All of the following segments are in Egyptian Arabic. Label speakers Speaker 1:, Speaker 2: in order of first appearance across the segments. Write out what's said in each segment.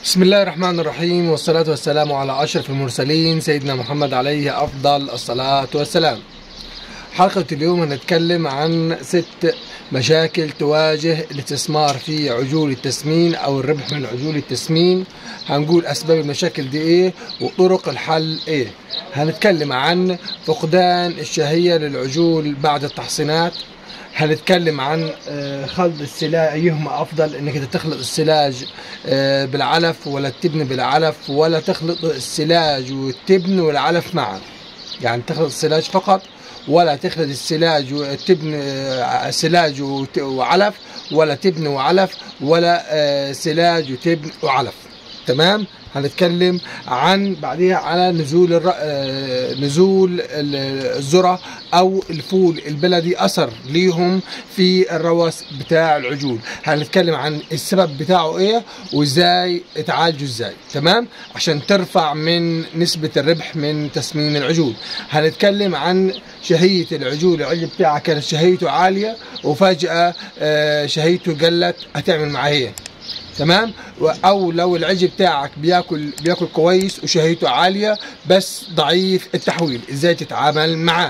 Speaker 1: بسم الله الرحمن الرحيم والصلاة والسلام على أشرف المرسلين سيدنا محمد عليه أفضل الصلاة والسلام حلقة اليوم هنتكلم عن ست مشاكل تواجه الاستثمار في عجول التسمين أو الربح من عجول التسمين هنقول أسباب المشاكل دي إيه وطرق الحل إيه هنتكلم عن فقدان الشهية للعجول بعد التحصينات هنتكلم عن آه، خلط السلاج ايهما افضل انك انت تخلط السلاج آه، بالعلف ولا التبن بالعلف ولا تخلط السلاج والتبن والعلف معا يعني تخلط السلاج فقط ولا تخلط السلاج والتبن آه، سلاج وت- وعلف ولا تبن وعلف ولا آه، سلاج وتبن وعلف تمام هنتكلم عن بعدها على نزول الر... آه، نزول ال- الذره او الفول البلدي اثر ليهم في الروس بتاع العجول هنتكلم عن السبب بتاعه ايه وازاي تعالجه ازاي تمام عشان ترفع من نسبه الربح من تسمين العجول هنتكلم عن شهيه العجول العجل بتاعك كانت شهيته عاليه وفجاه آه، شهيته قلت هتعمل معاه ايه تمام و- او لو العجل بتاعك بياكل بياكل كويس وشهيته عاليه بس ضعيف التحويل ازاي تتعامل معاه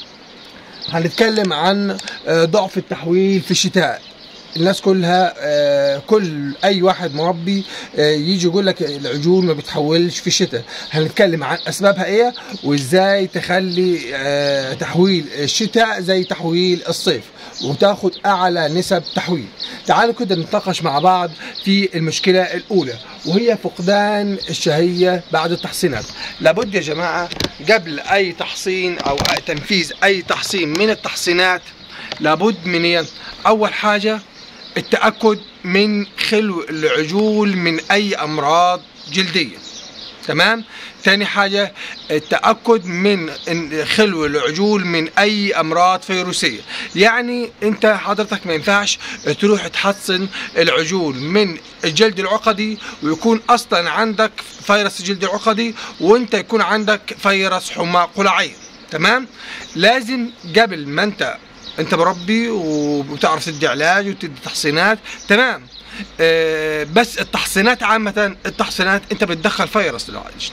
Speaker 1: هنتكلم عن آه، ضعف التحويل في الشتاء الناس كلها آه، كل اي واحد مربي آه، يجي يقول لك العجول ما بتحولش في الشتاء هنتكلم عن اسبابها ايه وازاي تخلي آه، تحويل الشتاء زي تحويل الصيف وتاخد اعلى نسب تحويل تعالوا كده نتناقش مع بعض في المشكله الاولى وهي فقدان الشهيه بعد التحصينات لابد يا جماعه قبل اي تحصين او تنفيذ اي تحصين من التحصينات لابد من إيه؟ اول حاجه التاكد من خلو العجول من اي امراض جلديه تمام تاني حاجة التأكد من إن خلو العجول من أي أمراض فيروسية يعني أنت حضرتك ما ينفعش تروح تحصن العجول من الجلد العقدي ويكون أصلا عندك فيروس الجلد العقدي وأنت يكون عندك فيروس حمى قلعية تمام لازم قبل ما أنت أنت مربي وبتعرف تدي علاج وتدي تحصينات تمام آه، بس التحصينات عامة التحصينات انت بتدخل فيروس للعجل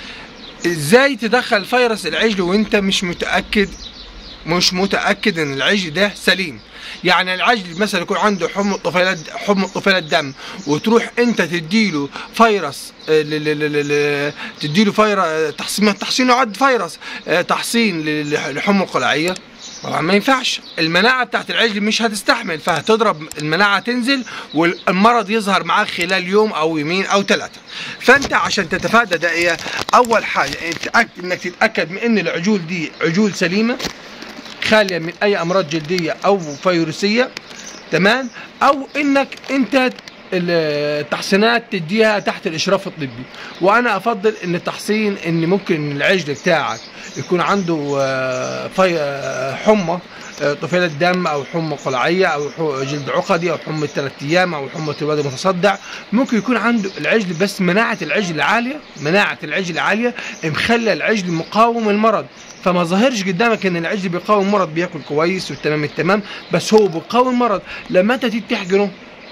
Speaker 1: ازاي تدخل فيروس العجل وانت مش متأكد مش متأكد ان العجل ده سليم يعني العجل مثلا يكون عنده حمى طفيلة حمى طفيلة دم وتروح انت تديله فيروس آه، ل- ل- ل- ل- تديله فيروس تحصين تحصين يعد فيروس آه، تحصين ل- ل- لحمى القلعية طبعا ما ينفعش المناعة بتاعت العجل مش هتستحمل فهتضرب المناعة تنزل والمرض يظهر معاك خلال يوم او يومين او ثلاثة فانت عشان تتفادى ده ايه اول حاجة تتأكد انك تتأكد من ان العجول دي عجول سليمة خالية من اي امراض جلدية او فيروسية تمام او انك انت التحصينات تديها تحت الاشراف الطبي وانا افضل ان التحصين ان ممكن العجل بتاعك يكون عنده آه، في آه، حمى آه، طفيلة دم او حمى قلعية او حو- جلد عقدي او حمى ثلاث ايام او حمى الواد المتصدع ممكن يكون عنده العجل بس مناعة العجل عالية مناعة العجل عالية مخلى العجل مقاوم المرض فما ظهرش قدامك ان العجل بيقاوم مرض بياكل كويس والتمام التمام بس هو بيقاوم مرض لما انت تيجي تحجنه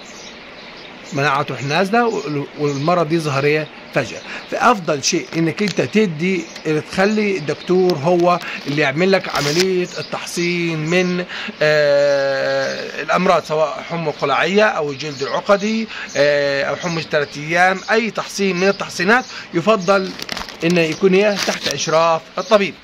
Speaker 1: مناعة تروح نازله وال- والمرض يظهر ايه فجأة فأفضل شيء إنك أنت تدي تخلي الدكتور هو اللي يعمل لك عملية التحصين من آه الأمراض سواء حمى قلعية أو الجلد العقدي آه أو حمى ثلاث أيام أي تحصين من التحصينات يفضل إنه يكون إيه تحت إشراف الطبيب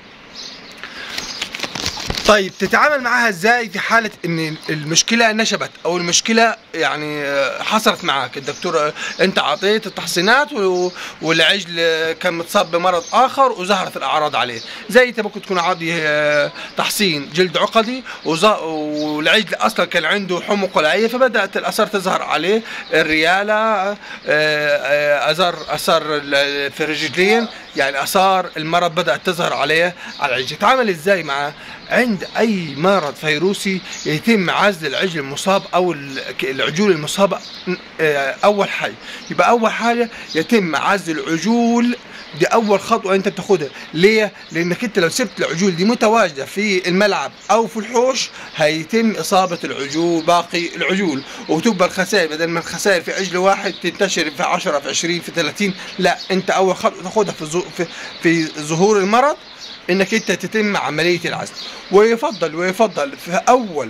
Speaker 1: طيب تتعامل معاها ازاي في حالة ان المشكلة نشبت او المشكلة يعني آه، حصلت معاك الدكتور آه، انت اعطيت التحصينات و- والعجل آه، كان متصاب بمرض اخر وظهرت الاعراض عليه زي انت ممكن تكون عاطي آه، تحصين جلد عقدي وظ- والعجل اصلا كان عنده حمى قلعية فبدأت الاثار تظهر عليه الريالة آه، آه، اثار اثار ال- في الرجلين يعني اثار المرض بدأت تظهر عليه على العجل تتعامل ازاي معاه عند اي مرض فيروسي يتم عزل العجل المصاب او ال- العجول المصابه آه، اول حاجه يبقى اول حاجه يتم عزل العجول دي اول خطوه انت بتاخدها ليه لانك انت لو سبت العجول دي متواجده في الملعب او في الحوش هيتم اصابه العجول باقي العجول وتبقى الخسائر بدل ما الخسائر في عجل واحد تنتشر في 10 في 20 في 30 لا انت اول خطوه تاخدها في زو- في, في ظهور المرض انك انت تتم عمليه العزل ويفضل ويفضل في اول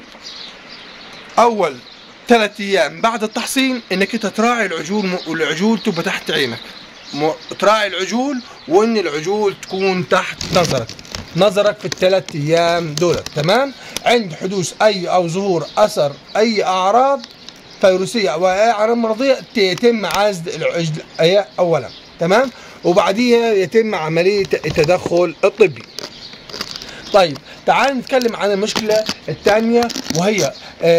Speaker 1: اول ثلاث ايام بعد التحصين انك انت تراعي العجول م- والعجول تبقى تحت عينك م- تراعي العجول وان العجول تكون تحت نظرك نظرك في الثلاث ايام دول تمام عند حدوث اي او ظهور اثر اي اعراض فيروسيه او اي اعراض مرضيه يتم عزل العجل أي اولا تمام وبعديها يتم عمليه التدخل الطبي طيب تعال نتكلم عن المشكلة الثانية وهي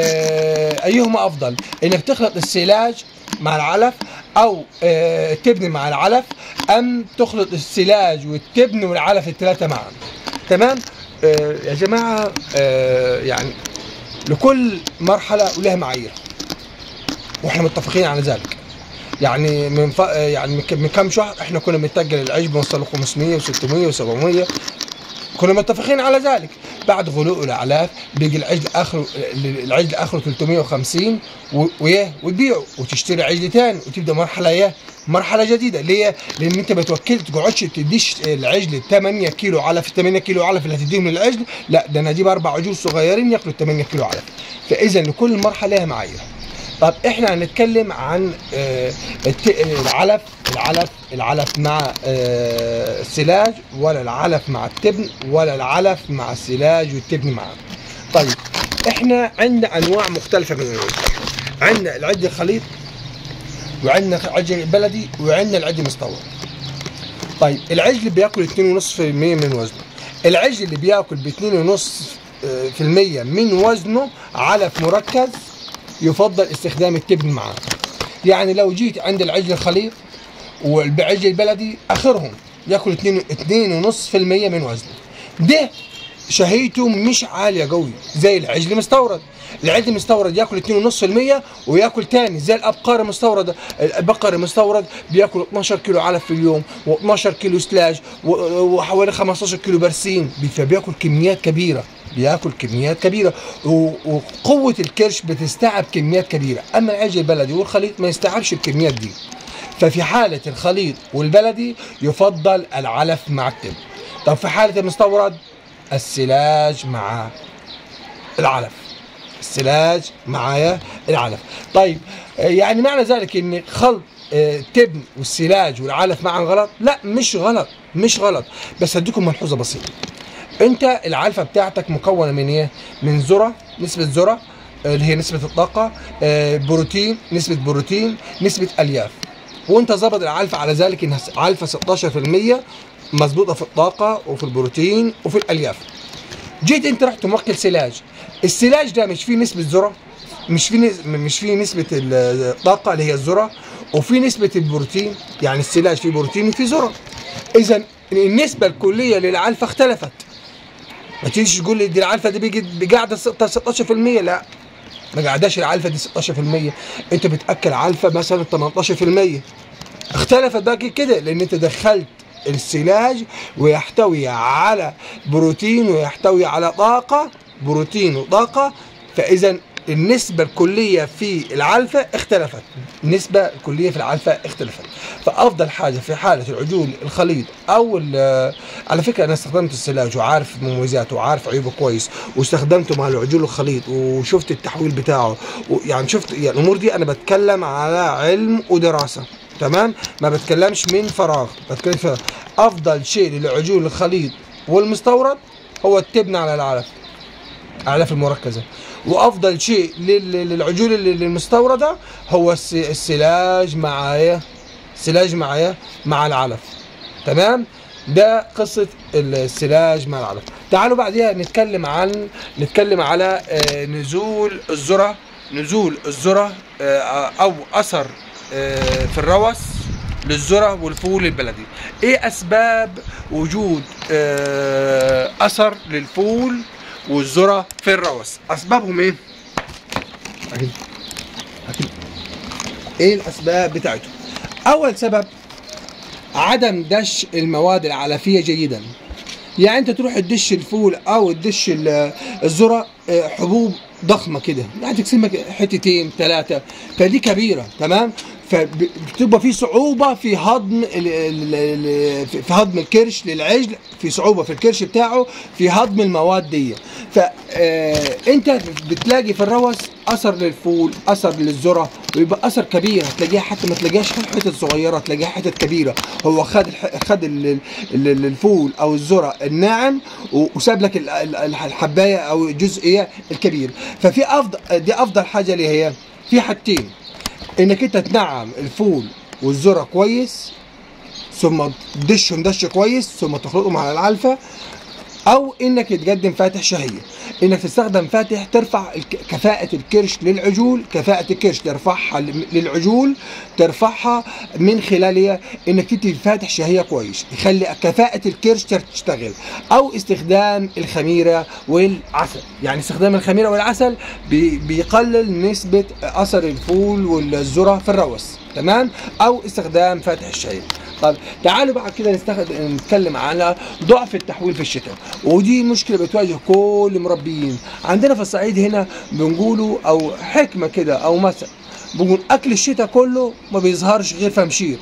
Speaker 1: آه أيهما أفضل إنك تخلط السلاج مع العلف أو آه تبني مع العلف أم تخلط السلاج والتبن والعلف الثلاثة معا تمام آه يا جماعة آه يعني لكل مرحلة ولها معايير واحنا متفقين على ذلك يعني من ف... يعني من ك- من كم شهر احنا كنا بنتجه للعيش بنوصل ل 500 و600 و700 كنا متفقين على ذلك بعد غلو الاعلاف بيجي العجل اخره العجل اخره 350 و- وياه وتبيعه وتشتري عجل تاني وتبدا مرحله ايه مرحله جديده ليه؟ لان انت ما توكلت تقعدش تديش العجل 8 كيلو علف 8 كيلو علف اللي هتديهم للعجل لا ده انا اجيب اربع عجول صغيرين ياكلوا 8 كيلو علف فاذا لكل مرحله لها معايير طب احنا هنتكلم عن آه، الت- العلف العلف العلف مع آه، السلاج ولا العلف مع التبن ولا العلف مع السلاج والتبن معا طيب احنا عندنا انواع مختلفه من العجل عندنا العجل الخليط وعندنا عجل بلدي وعندنا العجل مستورد طيب العجل بياكل 2.5% من وزنه العجل اللي بياكل ب 2.5% من وزنه علف مركز يفضل استخدام التبن معاه يعني لو جيت عند العجل الخليط والعجل البلدي اخرهم ياكل 2 2.5% من وزنه ده شهيته مش عاليه قوي زي العجل المستورد العجل المستورد ياكل 2.5% وياكل تاني زي الابقار المستورده البقر المستورد بياكل 12 كيلو علف في اليوم و12 كيلو سلاج و- وحوالي 15 كيلو برسيم فبياكل كميات كبيره بياكل كميات كبيره و- وقوه الكرش بتستوعب كميات كبيره اما العجل البلدي والخليط ما يستوعبش الكميات دي ففي حالة الخليط والبلدي يفضل العلف مع التبن طب في حالة المستورد السلاج مع العلف السلاج مع العلف طيب آه، يعني معنى ذلك ان خلط آه، التبن والسلاج والعلف معا غلط لا مش غلط مش غلط بس هديكم ملحوظة بسيطة انت العلفة بتاعتك مكونة من ايه من ذرة نسبة ذرة آه، اللي هي نسبة الطاقة آه، بروتين نسبة بروتين نسبة الياف وانت ظابط العلفة على ذلك انها علفة 16% مظبوطة في الطاقة وفي البروتين وفي الالياف جيت انت رحت موكل سلاج السلاج ده مش فيه نسبة ذرة مش فيه نس... مش فيه نسبة الطاقة اللي هي الذرة وفي نسبة البروتين يعني السلاج فيه بروتين وفيه ذرة اذا النسبة الكلية للعلفة اختلفت ما تيجيش تقول لي دي العلفة دي بيجي قاعدة 16% لا ما قعداش العلفة دي 16% انت بتاكل علفة مثلا 18% اختلفت بقى كده لان انت دخلت السلاج ويحتوي على بروتين ويحتوي على طاقة بروتين وطاقة فإذا النسبة الكلية في العلفة اختلفت النسبة الكلية في العلفة اختلفت فأفضل حاجة في حالة العجول الخليط أو ال- على فكرة أنا استخدمت السلاج وعارف مميزاته وعارف عيوبه كويس واستخدمته مع العجول الخليط وشفت التحويل بتاعه يعني شفت يعني الأمور دي أنا بتكلم على علم ودراسة تمام ما بتكلمش من فراغ بتكلم في افضل شيء للعجول الخليط والمستورد هو التبن على العلف الاعلاف المركزه وافضل شيء لل- للعجول ال- المستورده هو الس- السلاج مع ايه السلاج مع ايه مع العلف تمام ده قصة السلاج مع العلف تعالوا بعديها نتكلم عن نتكلم على آه، نزول الذرة نزول الذرة آه، أو أثر آه، في الروس للذرة والفول البلدي ايه اسباب وجود آه، اثر للفول والذرة في الروس اسبابهم ايه أكيد. أكيد. ايه الاسباب بتاعتهم اول سبب عدم دش المواد العلفيه جيدا يعني انت تروح تدش الفول او تدش ال- الذره آه، حبوب ضخمه كده يعني تقسمها حتتين ثلاثه فدي كبيره تمام فبتبقى في صعوبه في هضم ال- ال- ال- في في هضم الكرش للعجل في صعوبه في الكرش بتاعه في هضم المواد دي فانت بتلاقي في الروس اثر للفول اثر للذره ويبقى اثر كبير هتلاقيها حتى ما تلاقيهاش حتت صغيره تلاقيها حتت كبيره هو خد الح- خد ال- ال- ال- الفول او الذره الناعم و- وساب لك ال- ال- الحبايه او الجزئيه الكبير ففي افضل دي افضل حاجه اللي هي في حاجتين انك انت تنعم الفول والذره كويس ثم تدشهم دش كويس ثم تخلطهم على العلفه او انك تقدم فاتح شهيه انك تستخدم فاتح ترفع الك- كفاءة الكرش للعجول كفاءة الكرش ترفعها ل- للعجول ترفعها من خلالها انك تدي فاتح شهية كويس يخلي كفاءة الكرش تشتغل او استخدام الخميرة والعسل يعني استخدام الخميرة والعسل بي- بيقلل نسبة اثر الفول والذرة في الروس تمام او استخدام فاتح الشهية طيب تعالوا بعد كده نستخدم نتكلم على ضعف التحويل في الشتاء ودي مشكله بتواجه كل المربيين عندنا في الصعيد هنا بنقولوا او حكمه كده او مثل بنقول اكل الشتاء كله ما بيظهرش غير في مشير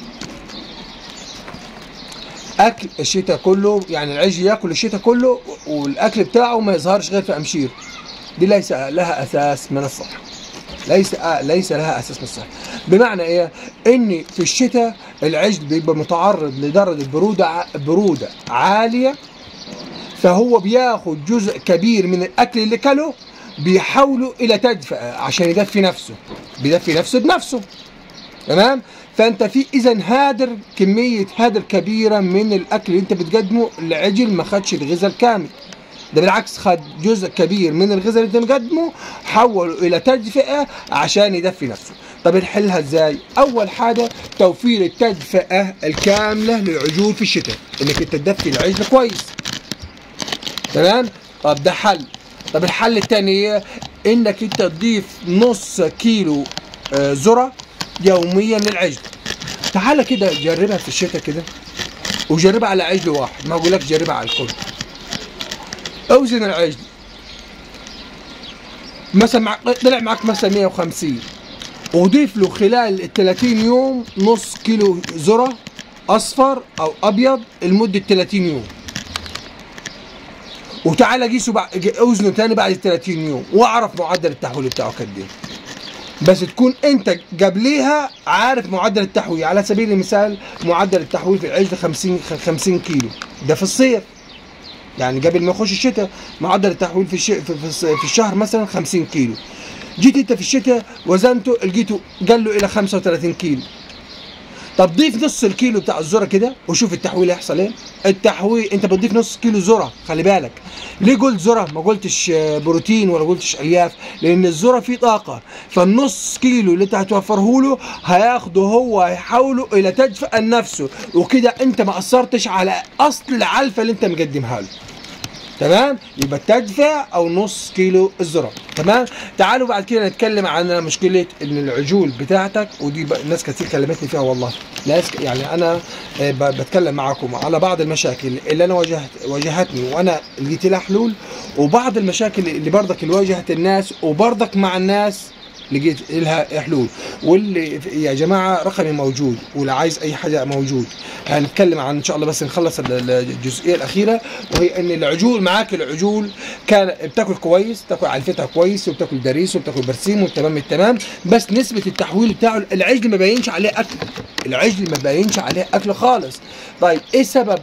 Speaker 1: اكل الشتاء كله يعني العجل ياكل الشتاء كله والاكل بتاعه ما يظهرش غير في امشير دي ليس لها اساس من الصحه ليس آه ليس لها اساس من الصحه بمعنى ايه ان في الشتاء العجل بيبقى متعرض لدرجه بروده ع- بروده عاليه فهو بياخد جزء كبير من الاكل اللي كله بيحوله الى تدفئه عشان يدفي نفسه بيدفي نفسه بنفسه تمام فانت في اذا هادر كميه هادر كبيره من الاكل اللي انت بتقدمه العجل ما خدش الغذاء الكامل ده بالعكس خد جزء كبير من الغذاء اللي انت مقدمه حوله الى تدفئه عشان يدفي نفسه طب نحلها ازاي اول حاجه توفير التدفئه الكامله للعجول في الشتاء انك انت تدفي العجل كويس تمام طب ده حل طب الحل الثاني ايه انك انت تضيف نص كيلو آه، ذره يوميا للعجل تعالى كده جربها في الشتاء كده وجربها على عجل واحد ما اقول لك جربها على الكل اوزن العجل مثلا مع... طلع معك مثلا 150 وضيف له خلال ال 30 يوم نص كيلو ذره اصفر او ابيض لمده 30 يوم وتعالى قيسه بعد اوزنه تاني بعد ال 30 يوم واعرف معدل التحويل بتاعه قد ايه بس تكون انت قبليها عارف معدل التحويل على سبيل المثال معدل التحويل في العجل 50 50 كيلو ده في الصيف يعني قبل ما يخش الشتاء معدل التحويل في, الش... في, في, في الشهر مثلا 50 كيلو جيت انت في الشتاء وزنته لقيته قال له الى 35 كيلو طب ضيف نص الكيلو بتاع الذره كده وشوف التحويل هيحصل ايه التحويل انت بتضيف نص كيلو ذره خلي بالك ليه قلت ذره ما قلتش آه، بروتين ولا قلتش الياف لان الذره فيه طاقه فالنص كيلو اللي انت هتوفره له هياخده هو هيحوله الى تدفئه نفسه وكده انت ما اثرتش على اصل العلفه اللي انت مقدمها له تمام يبقى تدفع او نص كيلو الذره تمام تعالوا بعد كده نتكلم عن مشكله ان العجول بتاعتك ودي بقى ناس كتير كلمتني فيها والله ناس يعني انا آه، ب- بتكلم معاكم على بعض المشاكل اللي انا واجهت واجهتني وانا لقيت لها حلول وبعض المشاكل اللي برضك اللي واجهت الناس وبرضك مع الناس لقيت لها حلول واللي يا جماعه رقمي موجود واللي عايز اي حاجه موجود هنتكلم عن ان شاء الله بس نخلص ال- الجزئيه الاخيره وهي ان العجول معاك العجول كان بتاكل كويس بتاكل علفتها كويس وبتاكل دريس وبتاكل برسيم والتمام التمام بس نسبه التحويل بتاعه العجل ما باينش عليه اكل العجل ما باينش عليه اكل خالص طيب ايه السبب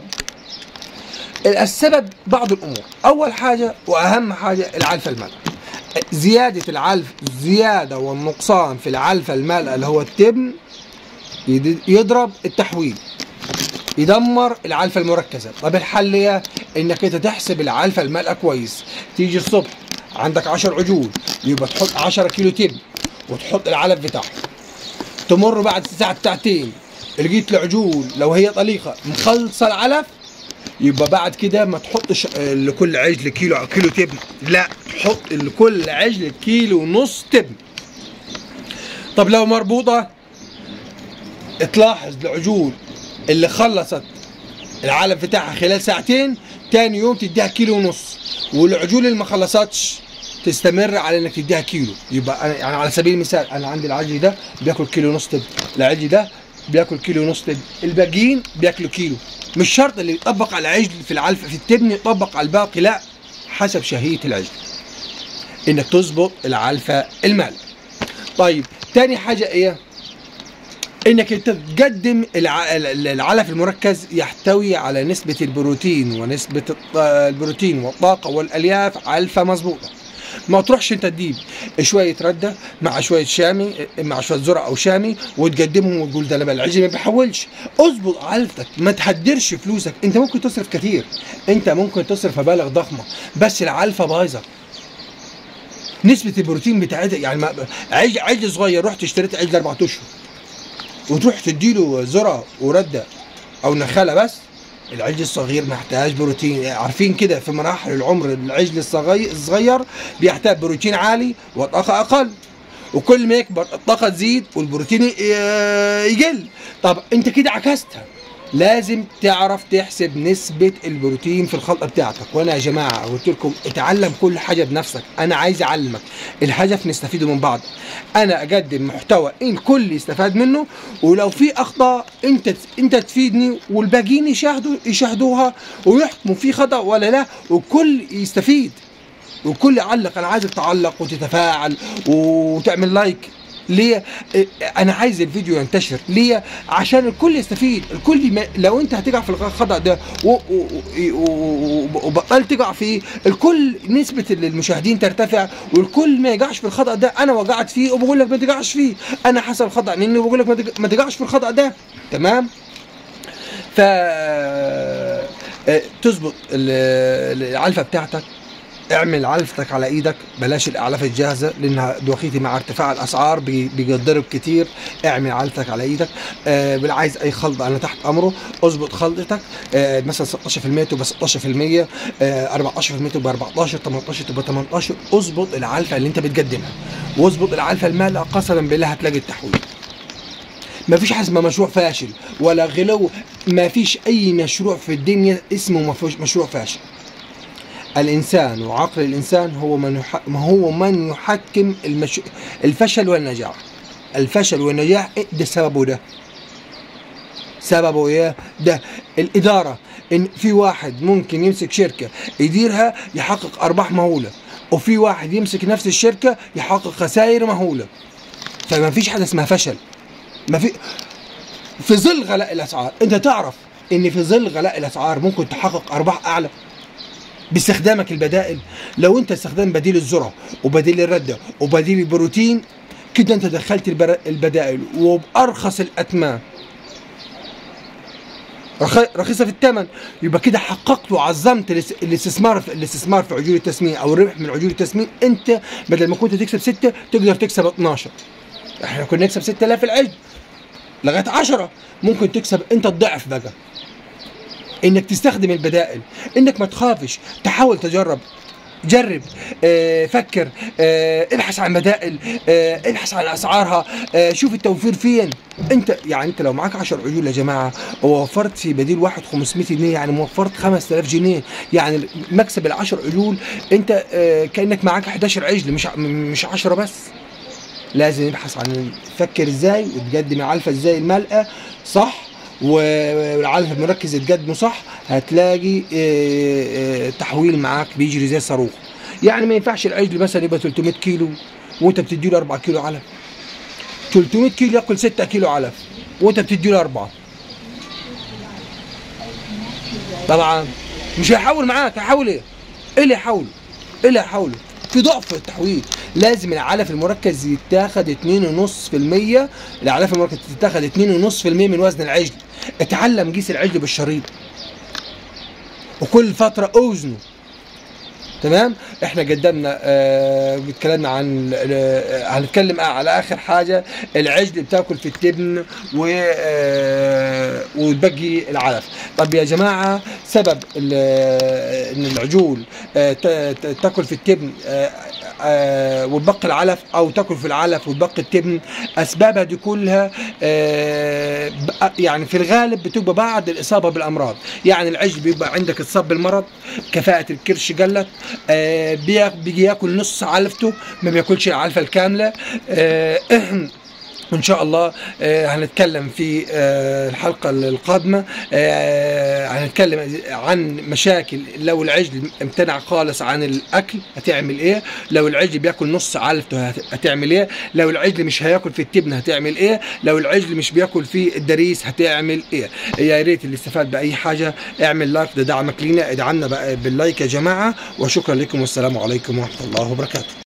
Speaker 1: السبب بعض الامور اول حاجه واهم حاجه العلفه المالئه زياده العلف زياده والنقصان في العلفه المالئه اللي هو التبن يد- يضرب التحويل يدمر العلفه المركزه طب الحل ايه انك انت تحسب العلفه المالئه كويس تيجي الصبح عندك 10 عجول يبقى تحط 10 كيلو تبن وتحط العلف بتاعها تمر بعد ساعه ساعتين لقيت العجول لو هي طليقه مخلصه العلف يبقى بعد كده ما تحطش آه، لكل عجل كيلو كيلو تبن لا تحط لكل عجل كيلو ونص تبن طب لو مربوطه تلاحظ العجول اللي خلصت العلف بتاعها خلال ساعتين تاني يوم تديها كيلو ونص والعجول اللي ما خلصتش تستمر على انك تديها كيلو يبقى أنا يعني على سبيل المثال انا عندي العجل ده بياكل كيلو ونص تبن العجل ده بياكل كيلو ونص تبن الباقيين بياكلوا كيلو مش شرط اللي يطبق على العجل في العلف في التبن يطبق على الباقي لا حسب شهية العجل انك تظبط العلفة المال طيب تاني حاجة ايه انك انت تقدم الع- العلف المركز يحتوي على نسبة البروتين ونسبة الط- البروتين والطاقة والالياف علفة مظبوطة ما تروحش انت تجيب شوية ردة مع شوية شامي مع شوية ذرة او شامي وتقدمهم وتقول ده انا بقى العجل ما بيحولش اظبط علفتك ما تهدرش فلوسك انت ممكن تصرف كتير انت ممكن تصرف مبالغ ضخمة بس العلفة بايظة نسبة البروتين بتاعتها يعني ما عجل, عجل صغير رحت اشتريت عجل اربع اشهر وتروح تديله ذرة وردة او نخالة بس العجل الصغير محتاج بروتين عارفين كده في مراحل العمر العجل الصغير الصغير بيحتاج بروتين عالي والطاقة اقل وكل ما يكبر الطاقة تزيد والبروتين ي- يقل طب انت كده عكستها لازم تعرف تحسب نسبة البروتين في الخلطة بتاعتك وانا يا جماعة قلت لكم اتعلم كل حاجة بنفسك انا عايز اعلمك الهدف نستفيد من بعض انا اقدم محتوى الكل يستفاد منه ولو في اخطاء انت انت تفيدني والباقيين يشاهدوا يشاهدوها ويحكموا في خطأ ولا لا والكل يستفيد والكل يعلق انا عايزك تعلق وتتفاعل وتعمل لايك ليه إيه، انا عايز الفيديو ينتشر ليه عشان الكل يستفيد الكل يم... لو انت هتقع في الخطا ده و... و... و... و... وبطلت تقع فيه الكل نسبه المشاهدين ترتفع والكل ما يقعش في الخطا ده انا وقعت فيه وبقول لك ما تقعش فيه انا حصل خطا مني وبقول لك ما تق- ما تقعش في الخطا ده تمام ف آه، تظبط ال- العلفه بتاعتك اعمل علفتك على ايدك بلاش الاعلاف الجاهزه لانها دوخيتي مع ارتفاع الاسعار بي- بيقدرب كتير اعمل علفتك على ايدك آه باللي عايز اي خلطه انا تحت امره اظبط خلطتك آه مثلا 16% تبقى 16% آه 14% تبقى 14 18 تبقى 18 اظبط العلفه اللي انت بتقدمها واظبط العلفه المالئه قسما بالله هتلاقي التحويل ما فيش حاجه اسمها مشروع فاشل ولا غلو ما فيش اي مشروع في الدنيا اسمه مفوش- مشروع فاشل الانسان وعقل الانسان هو من يح... هو من يحكم المش... الفشل والنجاح الفشل والنجاح إيه ده سببه ده سببه ايه ده الاداره ان في واحد ممكن يمسك شركه يديرها يحقق ارباح مهوله وفي واحد يمسك نفس الشركه يحقق خسائر مهوله فما فيش حاجه اسمها فشل ما في في ظل غلاء الاسعار انت تعرف ان في ظل غلاء الاسعار ممكن تحقق ارباح اعلى باستخدامك البدائل لو انت استخدام بديل الذره وبديل الرده وبديل البروتين كده انت دخلت البر- البدائل وبارخص الاثمان رخ- رخيصه في الثمن يبقى كده حققت وعظمت الاس- الاستثمار في الاستثمار في عجول التسمين او الربح من عجول التسمين انت بدل ما كنت تكسب 6 تقدر تكسب 12 احنا كنا نكسب 6000 العجل لغايه 10 ممكن تكسب انت الضعف بقى انك تستخدم البدائل انك ما تخافش تحاول تجرب جرب آه، فكر آه، ابحث عن بدائل آه، ابحث عن اسعارها آه، شوف التوفير فين انت يعني انت لو معاك 10 عجول يا جماعه ووفرت في بديل واحد 500 جنيه يعني موفرت 5000 جنيه يعني مكسب ال 10 عجول انت آه، كانك معاك 11 عجل مش ع- مش 10 بس لازم يبحث عن فكر ازاي وتقدم العلفه ازاي الملقى صح والعلف المركز يتقدمه صح هتلاقي آه، آه، تحويل معاك بيجري زي الصاروخ يعني ما ينفعش العجل مثلا يبقى 300 كيلو وانت بتديله 4 كيلو علف 300 كيلو ياكل 6 كيلو علف وانت بتديله 4 طبعا مش هيحول معاك هيحول ايه؟ ايه اللي يحوله؟ ايه اللي يحوله؟ في ضعف في التحويل لازم العلف المركز يتاخد 2.5% العلف المركز تتاخد 2.5% من وزن العجل اتعلم قيس العجل بالشريط وكل فترة اوزنه تمام احنا قدمنا آه اتكلمنا عن آه هنتكلم على اخر حاجه العجل بتاكل في التبن و آه وتبقي العلف طب يا جماعه سبب ال- آه، ان العجول آه ت- ت- تاكل في التبن آه آه وتبقي العلف او تاكل في العلف وتبقي التبن اسبابها دي كلها آه ب- يعني في الغالب بتبقى بعد الاصابه بالامراض يعني العجل بيبقى عندك اتصاب بالمرض كفاءه الكرش قلت آه بيا- بيجي ياكل نص علفته ما بياكلش العلفه الكامله آه وان شاء الله آه، هنتكلم في آه، الحلقه القادمه آه، هنتكلم عن مشاكل لو العجل امتنع خالص عن الاكل هتعمل ايه لو العجل بياكل نص علفته هت- هتعمل ايه لو العجل مش هياكل في التبن هتعمل ايه لو العجل مش بياكل في الدريس هتعمل ايه يا ريت اللي استفاد باي حاجه اعمل لايك ده دعمك لينا ادعمنا بقى باللايك يا جماعه وشكرا لكم والسلام عليكم ورحمه الله وبركاته